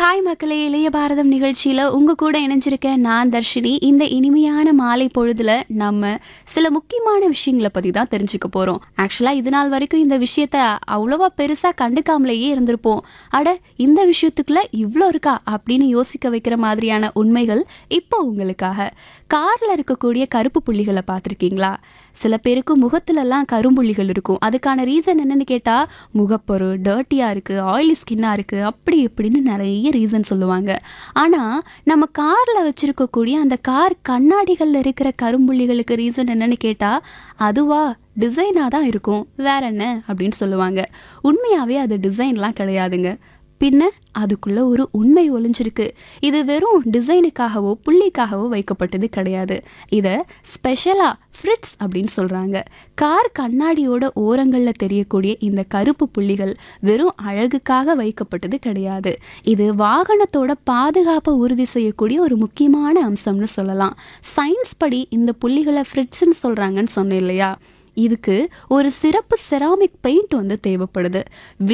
hi மக்களே இளைய பாரதம் நிகழ்ச்சியில் உங்கள் கூட இணைஞ்சிருக்கேன் நான் தர்ஷினி இந்த இனிமையான மாலை பொழுதுல நம்ம சில முக்கியமான விஷயங்களை பற்றி தான் தெரிஞ்சுக்க போகிறோம் ஆக்சுவலாக இது நாள் வரைக்கும் இந்த விஷயத்த அவ்வளோவா பெருசாக கண்டுக்காமலேயே இருந்திருப்போம் அட இந்த விஷயத்துக்குள்ள இவ்வளோ இருக்கா அப்படின்னு யோசிக்க வைக்கிற மாதிரியான உண்மைகள் இப்போ உங்களுக்காக காரில் இருக்கக்கூடிய கருப்பு புள்ளிகளை பார்த்துருக்கீங்களா சில பேருக்கு முகத்துலலாம் கரும்புள்ளிகள் இருக்கும் அதுக்கான ரீசன் என்னன்னு கேட்டால் முகப்பொரு டர்ட்டியாக இருக்குது ஆயிலி ஸ்கின்னாக இருக்குது அப்படி இப்படின்னு நிறைய ரீசன் சொல்லுவாங்க ஆனால் நம்ம காரில் வச்சுருக்கக்கூடிய அந்த கார் கண்ணாடிகளில் இருக்கிற கரும்புள்ளிகளுக்கு ரீசன் என்னன்னு கேட்டால் அதுவா டிசைனாக தான் இருக்கும் வேற என்ன அப்படின்னு சொல்லுவாங்க உண்மையாகவே அது டிசைன்லாம் கிடையாதுங்க பின்ன அதுக்குள்ள ஒரு உண்மை ஒளிஞ்சிருக்கு இது வெறும் டிசைனுக்காகவோ புள்ளிக்காகவோ வைக்கப்பட்டது கிடையாது இதை ஸ்பெஷலாக ஃப்ரிட்ஸ் அப்படின்னு சொல்கிறாங்க கார் கண்ணாடியோட ஓரங்களில் தெரியக்கூடிய இந்த கருப்பு புள்ளிகள் வெறும் அழகுக்காக வைக்கப்பட்டது கிடையாது இது வாகனத்தோட பாதுகாப்பை உறுதி செய்யக்கூடிய ஒரு முக்கியமான அம்சம்னு சொல்லலாம் சயின்ஸ் படி இந்த புள்ளிகளை ஃப்ரிட்ஸ்ன்னு சொல்கிறாங்கன்னு சொன்னேன் இல்லையா இதுக்கு ஒரு சிறப்பு செராமிக் பெயிண்ட் வந்து தேவைப்படுது